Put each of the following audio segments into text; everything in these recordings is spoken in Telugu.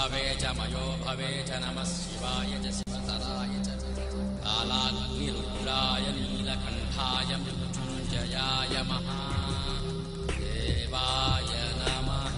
भवे च मयो भवे च नमः शिवाय च शिवतराय च कालाग्निरुद्राय नीलकण्ठाय मृत्युञ्जयाय महादेवाय नमः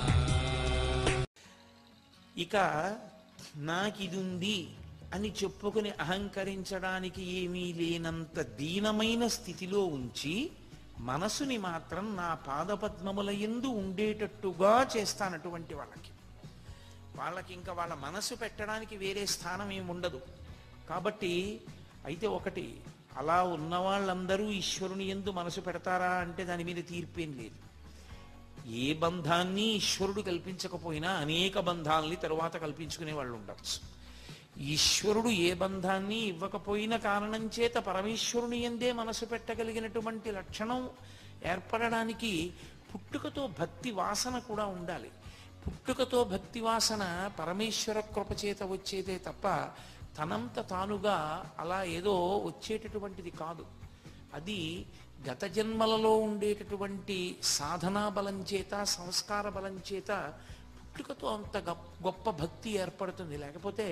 ఇక నాకిదుంది అని చెప్పుకుని అహంకరించడానికి ఏమీ లేనంత దీనమైన స్థితిలో ఉంచి మనసుని మాత్రం నా పాదపద్మముల ఎందు ఉండేటట్టుగా చేస్తానటువంటి వాళ్ళకి వాళ్ళకి ఇంకా వాళ్ళ మనసు పెట్టడానికి వేరే స్థానం ఏమి ఉండదు కాబట్టి అయితే ఒకటి అలా ఉన్న వాళ్ళందరూ ఈశ్వరుని ఎందు మనసు పెడతారా అంటే దాని మీద తీర్పేం లేదు ఏ బంధాన్ని ఈశ్వరుడు కల్పించకపోయినా అనేక బంధాలని తరువాత కల్పించుకునే వాళ్ళు ఉండవచ్చు ఈశ్వరుడు ఏ బంధాన్ని ఇవ్వకపోయిన కారణం చేత పరమేశ్వరుని ఎందే మనసు పెట్టగలిగినటువంటి లక్షణం ఏర్పడడానికి పుట్టుకతో భక్తి వాసన కూడా ఉండాలి పుట్టుకతో భక్తి వాసన పరమేశ్వర కృప చేత వచ్చేదే తప్ప తనంత తానుగా అలా ఏదో వచ్చేటటువంటిది కాదు అది గత జన్మలలో ఉండేటటువంటి సాధనా బలం చేత సంస్కార బలం చేత పుట్టుకతో అంత గొప్ప గొప్ప భక్తి ఏర్పడుతుంది లేకపోతే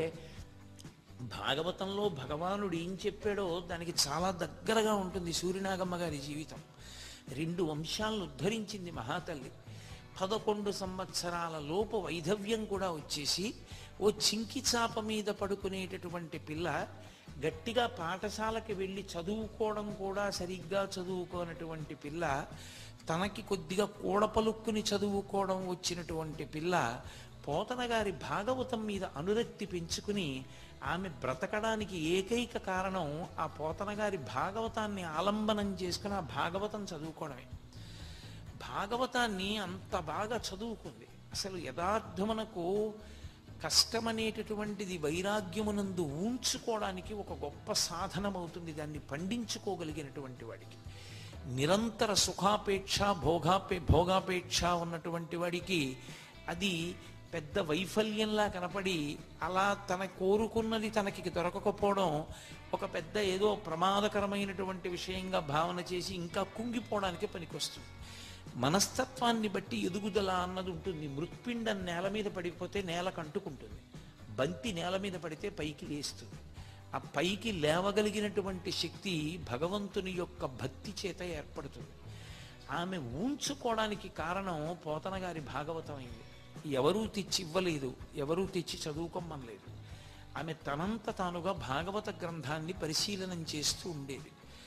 భాగవతంలో భగవానుడు ఏం చెప్పాడో దానికి చాలా దగ్గరగా ఉంటుంది సూర్యనాగమ్మ గారి జీవితం రెండు వంశాలను ఉద్ధరించింది మహాతల్లి పదకొండు సంవత్సరాల లోపు వైధవ్యం కూడా వచ్చేసి ఓ చింకి చాప మీద పడుకునేటటువంటి పిల్ల గట్టిగా పాఠశాలకి వెళ్ళి చదువుకోవడం కూడా సరిగ్గా చదువుకోనటువంటి పిల్ల తనకి కొద్దిగా కూడపలుక్కుని చదువుకోవడం వచ్చినటువంటి పిల్ల పోతన గారి భాగవతం మీద అనురక్తి పెంచుకుని ఆమె బ్రతకడానికి ఏకైక కారణం ఆ పోతన గారి భాగవతాన్ని ఆలంబనం చేసుకుని ఆ భాగవతం చదువుకోవడమే భాగవతాన్ని అంత బాగా చదువుకుంది అసలు యథార్థమునకు కష్టమనేటటువంటిది వైరాగ్యమునందు ఊంచుకోవడానికి ఒక గొప్ప సాధనమవుతుంది దాన్ని పండించుకోగలిగినటువంటి వాడికి నిరంతర సుఖాపేక్ష భోగాపే భోగాపేక్ష ఉన్నటువంటి వాడికి అది పెద్ద వైఫల్యంలా కనపడి అలా తన కోరుకున్నది తనకి దొరకకపోవడం ఒక పెద్ద ఏదో ప్రమాదకరమైనటువంటి విషయంగా భావన చేసి ఇంకా కుంగిపోవడానికి పనికొస్తుంది మనస్తత్వాన్ని బట్టి ఎదుగుదల అన్నది ఉంటుంది మృత్పిండం నేల మీద పడిపోతే నేలకు అంటుకుంటుంది బంతి నేల మీద పడితే పైకి లేస్తుంది ఆ పైకి లేవగలిగినటువంటి శక్తి భగవంతుని యొక్క భక్తి చేత ఏర్పడుతుంది ఆమె ఊంచుకోవడానికి కారణం పోతన గారి భాగవతం అయింది ఎవరూ తెచ్చి ఇవ్వలేదు ఎవరూ తెచ్చి చదువుకోమనలేదు ఆమె తనంత తానుగా భాగవత గ్రంథాన్ని పరిశీలనం చేస్తూ ఉండేది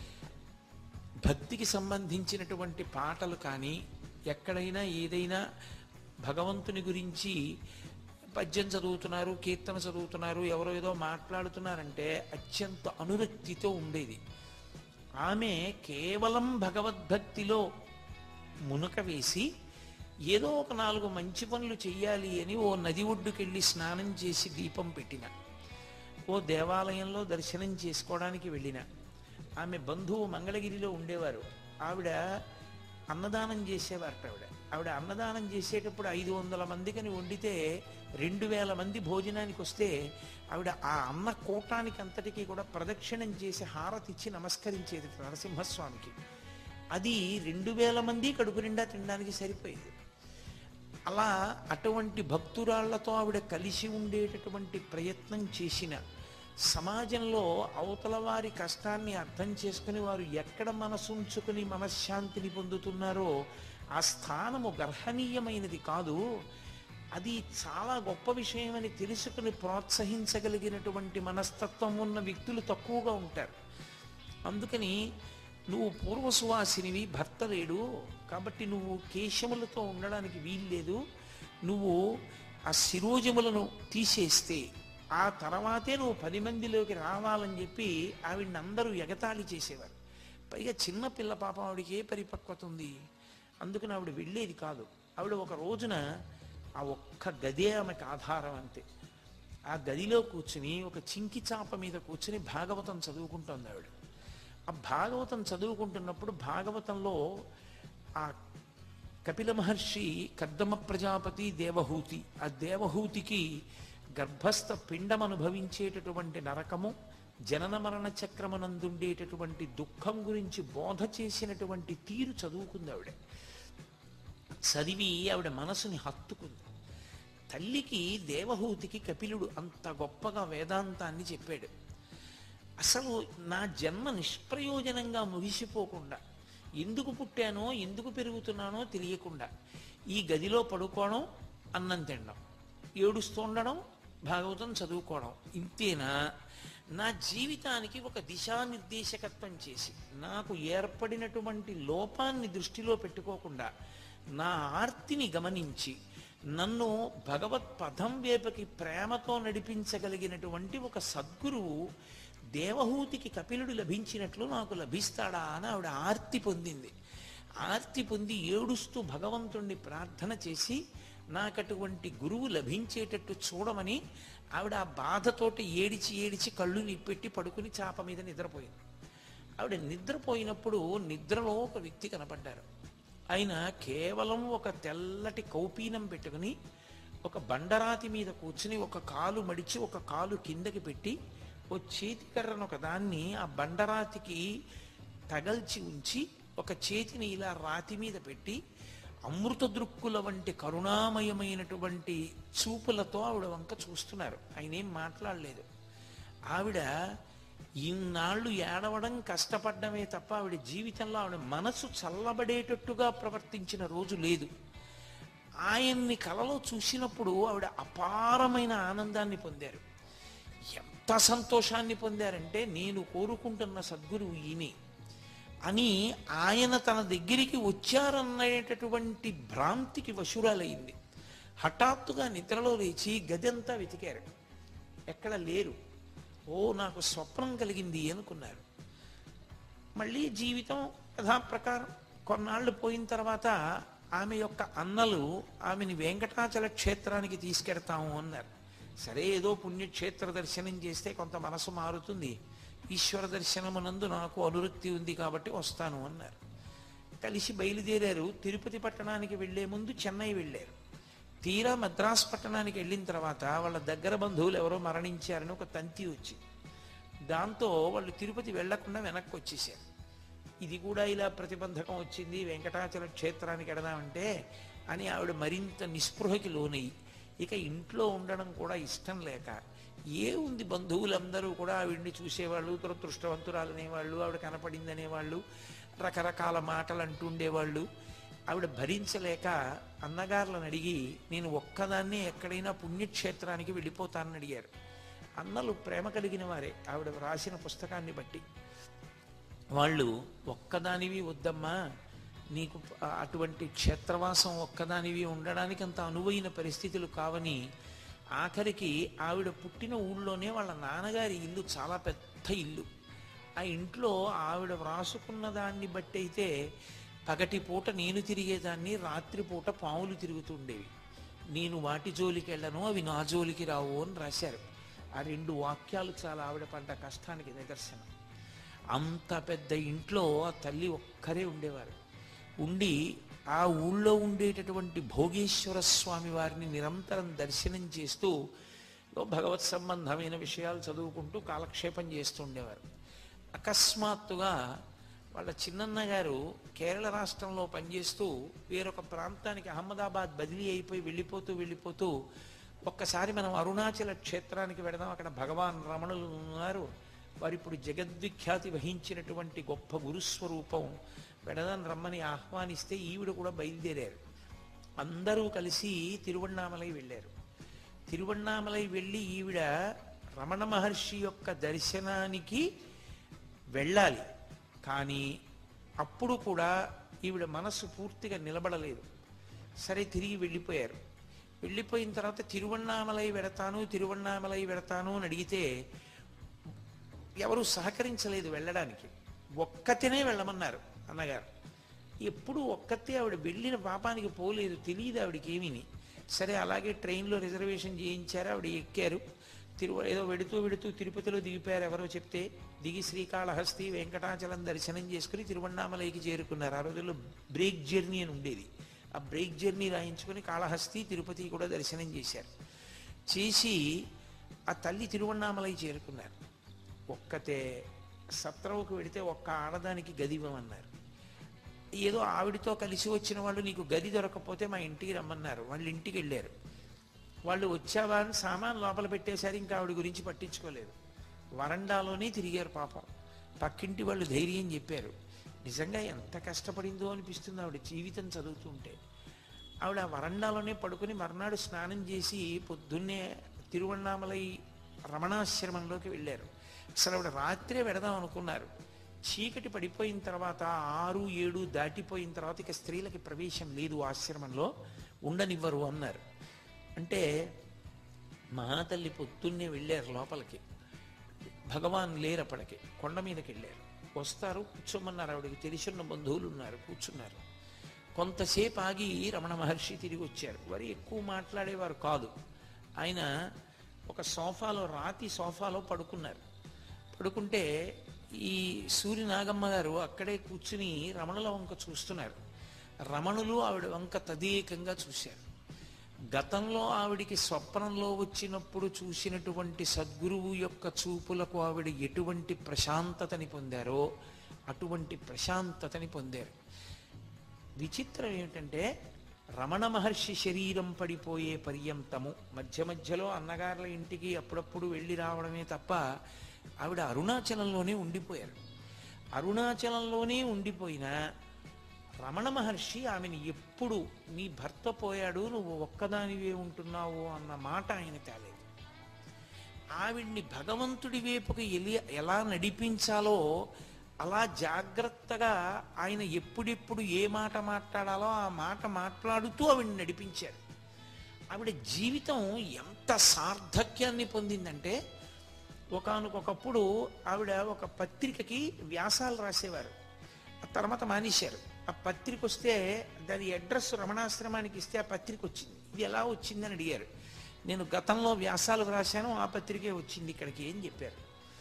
భక్తికి సంబంధించినటువంటి పాటలు కానీ ఎక్కడైనా ఏదైనా భగవంతుని గురించి పద్యం చదువుతున్నారు కీర్తన చదువుతున్నారు ఎవరో ఏదో మాట్లాడుతున్నారంటే అత్యంత అనురక్తితో ఉండేది ఆమె కేవలం భగవద్భక్తిలో మునక వేసి ఏదో ఒక నాలుగు మంచి పనులు చెయ్యాలి అని ఓ నది ఒడ్డుకెళ్ళి స్నానం చేసి దీపం పెట్టిన ఓ దేవాలయంలో దర్శనం చేసుకోవడానికి వెళ్ళిన ఆమె బంధువు మంగళగిరిలో ఉండేవారు ఆవిడ అన్నదానం చేసేవారట ఆవిడ ఆవిడ అన్నదానం చేసేటప్పుడు ఐదు వందల మందికని వండితే రెండు వేల మంది భోజనానికి వస్తే ఆవిడ ఆ అన్న కూటానికి అంతటికీ కూడా ప్రదక్షిణం చేసి హారతిచ్చి నమస్కరించేది నరసింహస్వామికి అది రెండు వేల మంది కడుపు నిండా తినడానికి సరిపోయేది అలా అటువంటి భక్తురాళ్లతో ఆవిడ కలిసి ఉండేటటువంటి ప్రయత్నం చేసిన సమాజంలో అవతల వారి కష్టాన్ని అర్థం చేసుకుని వారు ఎక్కడ మనసుంచుకుని మనశ్శాంతిని పొందుతున్నారో ఆ స్థానము గర్హనీయమైనది కాదు అది చాలా గొప్ప విషయమని తెలుసుకుని ప్రోత్సహించగలిగినటువంటి మనస్తత్వం ఉన్న వ్యక్తులు తక్కువగా ఉంటారు అందుకని నువ్వు పూర్వసువాసినివి భర్త లేడు కాబట్టి నువ్వు కేశములతో ఉండడానికి వీల్లేదు నువ్వు ఆ శిరోజములను తీసేస్తే ఆ తర్వాతే నువ్వు పది మందిలోకి రావాలని చెప్పి ఆవిడ్ని అందరూ ఎగతాళి చేసేవారు పైగా చిన్న పిల్ల పాపం ఆవిడకి ఏ పరిపక్వత ఉంది అందుకని ఆవిడ వెళ్ళేది కాదు ఆవిడ ఒక రోజున ఆ ఒక్క గదే ఆమెకు ఆధారం అంతే ఆ గదిలో కూర్చుని ఒక చింకి చాప మీద కూర్చుని భాగవతం చదువుకుంటోంది ఆవిడ ఆ భాగవతం చదువుకుంటున్నప్పుడు భాగవతంలో ఆ కపిల మహర్షి కర్దమ ప్రజాపతి దేవహూతి ఆ దేవహూతికి గర్భస్థ పిండం అనుభవించేటటువంటి నరకము జనన మరణ చక్రమనందుండేటటువంటి దుఃఖం గురించి బోధ చేసినటువంటి తీరు చదువుకుంది ఆవిడ చదివి ఆవిడ మనసుని హత్తుకుంది తల్లికి దేవహూతికి కపిలుడు అంత గొప్పగా వేదాంతాన్ని చెప్పాడు అసలు నా జన్మ నిష్ప్రయోజనంగా ముగిసిపోకుండా ఎందుకు పుట్టానో ఎందుకు పెరుగుతున్నానో తెలియకుండా ఈ గదిలో పడుకోవడం అన్నం తినడం ఏడుస్తుండడం భాగవతం చదువుకోవడం ఇంతేనా నా జీవితానికి ఒక దిశానిర్దేశకత్వం చేసి నాకు ఏర్పడినటువంటి లోపాన్ని దృష్టిలో పెట్టుకోకుండా నా ఆర్తిని గమనించి నన్ను భగవత్ పదం వేపకి ప్రేమతో నడిపించగలిగినటువంటి ఒక సద్గురువు దేవహూతికి కపిలుడు లభించినట్లు నాకు లభిస్తాడా అని ఆవిడ ఆర్తి పొందింది ఆర్తి పొంది ఏడుస్తూ భగవంతుణ్ణి ప్రార్థన చేసి నాకటువంటి గురువు లభించేటట్టు చూడమని ఆవిడ ఆ బాధతోటి ఏడిచి ఏడిచి కళ్ళు నిప్పెట్టి పడుకుని చాప మీద నిద్రపోయింది ఆవిడ నిద్రపోయినప్పుడు నిద్రలో ఒక వ్యక్తి కనపడ్డారు ఆయన కేవలం ఒక తెల్లటి కౌపీనం పెట్టుకుని ఒక బండరాతి మీద కూర్చుని ఒక కాలు మడిచి ఒక కాలు కిందకి పెట్టి ఓ చేతికర్రను ఒక దాన్ని ఆ బండరాతికి తగల్చి ఉంచి ఒక చేతిని ఇలా రాతి మీద పెట్టి అమృత దృక్కుల వంటి కరుణామయమైనటువంటి చూపులతో ఆవిడ వంక చూస్తున్నారు ఆయన ఏం మాట్లాడలేదు ఆవిడ ఇన్నాళ్ళు ఏడవడం కష్టపడ్డమే తప్ప ఆవిడ జీవితంలో ఆవిడ మనసు చల్లబడేటట్టుగా ప్రవర్తించిన రోజు లేదు ఆయన్ని కలలో చూసినప్పుడు ఆవిడ అపారమైన ఆనందాన్ని పొందారు ఎంత సంతోషాన్ని పొందారంటే నేను కోరుకుంటున్న సద్గురువు ఈయనే అని ఆయన తన దగ్గరికి వచ్చారనేటటువంటి భ్రాంతికి వశురాలయ్యింది హఠాత్తుగా నిద్రలో లేచి గదంతా వెతికారు ఎక్కడ లేరు ఓ నాకు స్వప్నం కలిగింది అనుకున్నారు మళ్ళీ జీవితం యథాప్రకారం కొన్నాళ్ళు పోయిన తర్వాత ఆమె యొక్క అన్నలు ఆమెని వెంకటాచల క్షేత్రానికి తీసుకెడతాము అన్నారు సరే ఏదో పుణ్యక్షేత్ర దర్శనం చేస్తే కొంత మనసు మారుతుంది ఈశ్వర దర్శనమునందు నాకు అనురక్తి ఉంది కాబట్టి వస్తాను అన్నారు కలిసి బయలుదేరారు తిరుపతి పట్టణానికి వెళ్లే ముందు చెన్నై వెళ్ళారు తీరా మద్రాస్ పట్టణానికి వెళ్ళిన తర్వాత వాళ్ళ దగ్గర బంధువులు ఎవరో మరణించారని ఒక తంతి వచ్చింది దాంతో వాళ్ళు తిరుపతి వెళ్లకుండా వెనక్కి వచ్చేసారు ఇది కూడా ఇలా ప్రతిబంధకం వచ్చింది వెంకటాచల క్షేత్రానికి వెడదామంటే అని ఆవిడ మరింత నిస్పృహకి లోనయ్యి ఇక ఇంట్లో ఉండడం కూడా ఇష్టం లేక ఏ ఉంది బంధువులందరూ కూడా ఆవిడ్ని చూసేవాళ్ళు దురదృష్టవంతురాలు అనేవాళ్ళు ఆవిడ కనపడింది అనేవాళ్ళు రకరకాల మాటలు అంటుండేవాళ్ళు ఆవిడ భరించలేక అన్నగారులను అడిగి నేను ఒక్కదాన్నే ఎక్కడైనా పుణ్యక్షేత్రానికి వెళ్ళిపోతానని అడిగారు అన్నలు ప్రేమ కలిగిన వారే ఆవిడ రాసిన పుస్తకాన్ని బట్టి వాళ్ళు ఒక్కదానివి వద్దమ్మా నీకు ఆ- అటువంటి క్షేత్రవాసం ఒక్కదానివి ఉండడానికి అంత అనువైన పరిస్థితులు కావని ఆఖరికి ఆవిడ పుట్టిన ఊళ్ళోనే వాళ్ళ నాన్నగారి ఇల్లు చాలా పెద్ద ఇల్లు ఆ ఇంట్లో ఆవిడ వ్రాసుకున్న దాన్ని బట్టి అయితే పగటి పూట నేను తిరిగేదాన్ని రాత్రిపూట పాములు తిరుగుతుండేవి నేను వాటి జోలికి వెళ్ళను అవి నా జోలికి రావు అని రాశారు ఆ రెండు వాక్యాలు చాలా ఆవిడ పడ్డ కష్టానికి నిదర్శనం అంత పెద్ద ఇంట్లో ఆ తల్లి ఒక్కరే ఉండేవారు ఉండి ఆ ఊళ్ళో ఉండేటటువంటి భోగేశ్వర స్వామి వారిని నిరంతరం దర్శనం చేస్తూ ఏదో భగవత్ సంబంధమైన విషయాలు చదువుకుంటూ కాలక్షేపం చేస్తూ ఉండేవారు అకస్మాత్తుగా వాళ్ళ చిన్నన్న గారు కేరళ రాష్ట్రంలో పనిచేస్తూ వేరొక ప్రాంతానికి అహ్మదాబాద్ బదిలీ అయిపోయి వెళ్ళిపోతూ వెళ్ళిపోతూ ఒక్కసారి మనం అరుణాచల క్షేత్రానికి వెడదాం అక్కడ భగవాన్ రమణులు ఉన్నారు వారు ఇప్పుడు జగద్విఖ్యాతి వహించినటువంటి గొప్ప గురుస్వరూపం వెడదాం రమ్మని ఆహ్వానిస్తే ఈవిడ కూడా బయలుదేరారు అందరూ కలిసి తిరువണ്ണామలై వెళ్ళారు తిరువണ്ണామలై వెళ్ళి ఈవిడ రమణ మహర్షి యొక్క దర్శనానికి వెళ్ళాలి కానీ అప్పుడు కూడా ఈవిడ మనస్సు పూర్తిగా నిలబడలేదు సరే తిరిగి వెళ్ళిపోయారు వెళ్ళిపోయిన తర్వాత తిరువണ്ണామలై వెడతాను తిరువണ്ണామలై వెడతాను అని అడిగితే ఎవరు సహకరించలేదు వెళ్ళడానికి ఒక్కతినే వెళ్ళమన్నారు అన్నగారు ఎప్పుడు ఒక్కతే ఆవిడ వెళ్ళిన పాపానికి పోలేదు తెలియదు ఆవిడకి ఏమీని సరే అలాగే ట్రైన్లో రిజర్వేషన్ చేయించారు ఆవిడ ఎక్కారు తిరు ఏదో వెడుతూ వెడుతూ తిరుపతిలో దిగిపోయారు ఎవరో చెప్తే దిగి శ్రీకాళహస్తి వెంకటాచలం దర్శనం చేసుకుని తిరువണ്ണామలైకి చేరుకున్నారు ఆ రోజుల్లో బ్రేక్ జర్నీ అని ఉండేది ఆ బ్రేక్ జర్నీ రాయించుకొని కాళహస్తి తిరుపతి కూడా దర్శనం చేశారు చేసి ఆ తల్లి తిరువണ്ണామలై చేరుకున్నారు ఒక్కతే సత్రవుకు వెడితే ఒక్క ఆడదానికి గది ఇవ్వమన్నారు ఏదో ఆవిడతో కలిసి వచ్చిన వాళ్ళు నీకు గది దొరకకపోతే మా ఇంటికి రమ్మన్నారు వాళ్ళ ఇంటికి వెళ్ళారు వాళ్ళు వచ్చావా అని సామాన్ లోపల పెట్టేశారు ఇంకా ఆవిడ గురించి పట్టించుకోలేదు వరండాలోనే తిరిగారు పాపం పక్కింటి వాళ్ళు ధైర్యం చెప్పారు నిజంగా ఎంత కష్టపడిందో అనిపిస్తుంది ఆవిడ జీవితం చదువుతుంటే ఆవిడ ఆ వరండాలోనే పడుకుని మర్నాడు స్నానం చేసి పొద్దున్నే తిరువണ്ണామలై రమణాశ్రమంలోకి వెళ్ళారు అసలు ఆవిడ రాత్రే వెడదాం అనుకున్నారు చీకటి పడిపోయిన తర్వాత ఆరు ఏడు దాటిపోయిన తర్వాత ఇక స్త్రీలకి ప్రవేశం లేదు ఆశ్రమంలో ఉండనివ్వరు అన్నారు అంటే మహాతల్లి పొద్దున్నే వెళ్ళారు లోపలికి భగవాన్ లేరు అప్పటికి కొండ మీదకి వెళ్ళారు వస్తారు కూర్చోమన్నారు ఆవిడకి తెలిసిన బంధువులు ఉన్నారు కూర్చున్నారు కొంతసేపు ఆగి రమణ మహర్షి తిరిగి వచ్చారు వారు ఎక్కువ మాట్లాడేవారు కాదు ఆయన ఒక సోఫాలో రాతి సోఫాలో పడుకున్నారు పడుకుంటే ఈ సూర్యనాగమ్మ గారు అక్కడే కూర్చుని రమణుల వంక చూస్తున్నారు రమణులు ఆవిడ వంక తదేకంగా చూశారు గతంలో ఆవిడికి స్వప్నంలో వచ్చినప్పుడు చూసినటువంటి సద్గురువు యొక్క చూపులకు ఆవిడ ఎటువంటి ప్రశాంతతని పొందారో అటువంటి ప్రశాంతతని పొందారు విచిత్రం ఏమిటంటే రమణ మహర్షి శరీరం పడిపోయే పర్యంతము మధ్య మధ్యలో అన్నగారుల ఇంటికి అప్పుడప్పుడు వెళ్ళి రావడమే తప్ప ఆవిడ అరుణాచలంలోనే ఉండిపోయారు అరుణాచలంలోనే ఉండిపోయినా రమణ మహర్షి ఆమెను ఎప్పుడు నీ భర్త పోయాడు నువ్వు ఒక్కదానివే ఉంటున్నావు అన్న మాట ఆయన తేలేదు ఆవిడ్ని భగవంతుడి వైపుకి ఎలి ఎలా నడిపించాలో అలా జాగ్రత్తగా ఆయన ఎప్పుడెప్పుడు ఏ మాట మాట్లాడాలో ఆ మాట మాట్లాడుతూ ఆవిడ్ని నడిపించారు ఆవిడ జీవితం ఎంత సార్థక్యాన్ని పొందిందంటే ఒకానొకప్పుడు ఆవిడ ఒక పత్రికకి వ్యాసాలు రాసేవారు ఆ తర్వాత మానేశారు ఆ పత్రిక వస్తే దాని అడ్రస్ రమణాశ్రమానికి ఇస్తే ఆ పత్రిక వచ్చింది ఇది ఎలా వచ్చిందని అడిగారు నేను గతంలో వ్యాసాలు రాశాను ఆ పత్రికే వచ్చింది ఇక్కడికి ఏం చెప్పారు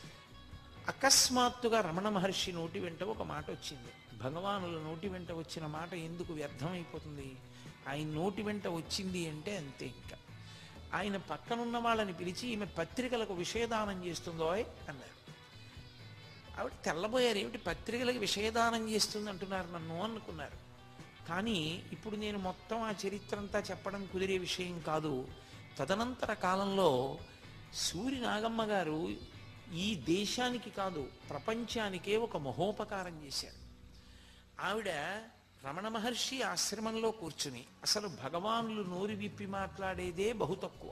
అకస్మాత్తుగా రమణ మహర్షి నోటి వెంట ఒక మాట వచ్చింది భగవానుల నోటి వెంట వచ్చిన మాట ఎందుకు వ్యర్థమైపోతుంది ఆయన నోటి వెంట వచ్చింది అంటే అంతే ఇంకా ఆయన పక్కనున్న వాళ్ళని పిలిచి ఈమె పత్రికలకు విషయదానం చేస్తుందో అన్నారు ఆవిడ తెల్లబోయారు ఏమిటి పత్రికలకు విషయదానం చేస్తుంది అంటున్నారు నన్ను అనుకున్నారు కానీ ఇప్పుడు నేను మొత్తం ఆ చరిత్ర అంతా చెప్పడం కుదిరే విషయం కాదు తదనంతర కాలంలో సూర్య నాగమ్మ గారు ఈ దేశానికి కాదు ప్రపంచానికే ఒక మహోపకారం చేశారు ఆవిడ రమణ మహర్షి ఆశ్రమంలో కూర్చుని అసలు భగవానులు నోరు విప్పి మాట్లాడేదే బహు తక్కువ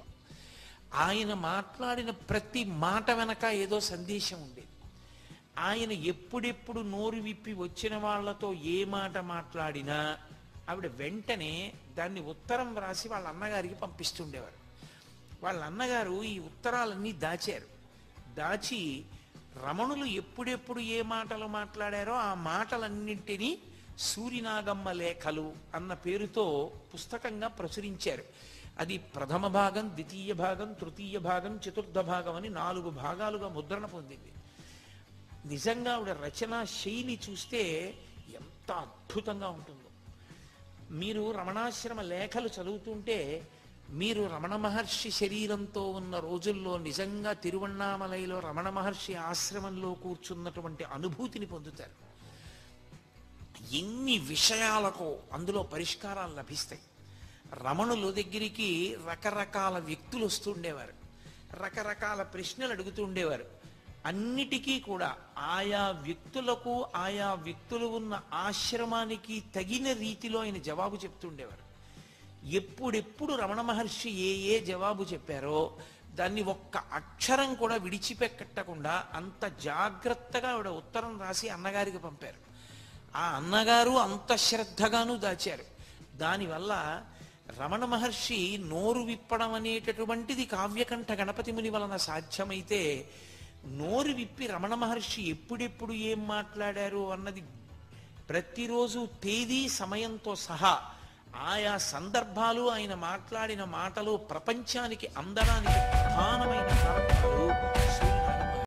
ఆయన మాట్లాడిన ప్రతి మాట వెనక ఏదో సందేశం ఉండేది ఆయన ఎప్పుడెప్పుడు నోరు విప్పి వచ్చిన వాళ్ళతో ఏ మాట మాట్లాడినా ఆవిడ వెంటనే దాన్ని ఉత్తరం వ్రాసి వాళ్ళ అన్నగారికి పంపిస్తుండేవారు వాళ్ళ అన్నగారు ఈ ఉత్తరాలన్నీ దాచారు దాచి రమణులు ఎప్పుడెప్పుడు ఏ మాటలు మాట్లాడారో ఆ మాటలన్నింటినీ సూర్యనాగమ్మ లేఖలు అన్న పేరుతో పుస్తకంగా ప్రచురించారు అది ప్రథమ భాగం ద్వితీయ భాగం తృతీయ భాగం చతుర్థ భాగం అని నాలుగు భాగాలుగా ముద్రణ పొందింది నిజంగా ఆవిడ రచనా శైలి చూస్తే ఎంత అద్భుతంగా ఉంటుందో మీరు రమణాశ్రమ లేఖలు చదువుతుంటే మీరు రమణ మహర్షి శరీరంతో ఉన్న రోజుల్లో నిజంగా తిరువണ്ണామలైలో రమణ మహర్షి ఆశ్రమంలో కూర్చున్నటువంటి అనుభూతిని పొందుతారు ఎన్ని విషయాలకు అందులో పరిష్కారాలు లభిస్తాయి రమణుల దగ్గరికి రకరకాల వ్యక్తులు వస్తుండేవారు రకరకాల ప్రశ్నలు అడుగుతూ ఉండేవారు అన్నిటికీ కూడా ఆయా వ్యక్తులకు ఆయా వ్యక్తులు ఉన్న ఆశ్రమానికి తగిన రీతిలో ఆయన జవాబు చెప్తుండేవారు ఎప్పుడెప్పుడు రమణ మహర్షి ఏ ఏ జవాబు చెప్పారో దాన్ని ఒక్క అక్షరం కూడా విడిచిపెట్టకుండా అంత జాగ్రత్తగా ఆవిడ ఉత్తరం రాసి అన్నగారికి పంపారు ఆ అన్నగారు అంత శ్రద్ధగాను దాచారు దానివల్ల రమణ మహర్షి నోరు విప్పడం అనేటటువంటిది కావ్యకంఠ గణపతి ముని వలన సాధ్యమైతే నోరు విప్పి రమణ మహర్షి ఎప్పుడెప్పుడు ఏం మాట్లాడారు అన్నది ప్రతిరోజు తేదీ సమయంతో సహా ఆయా సందర్భాలు ఆయన మాట్లాడిన మాటలు ప్రపంచానికి అందడానికి ప్రధానమైన కారణాలు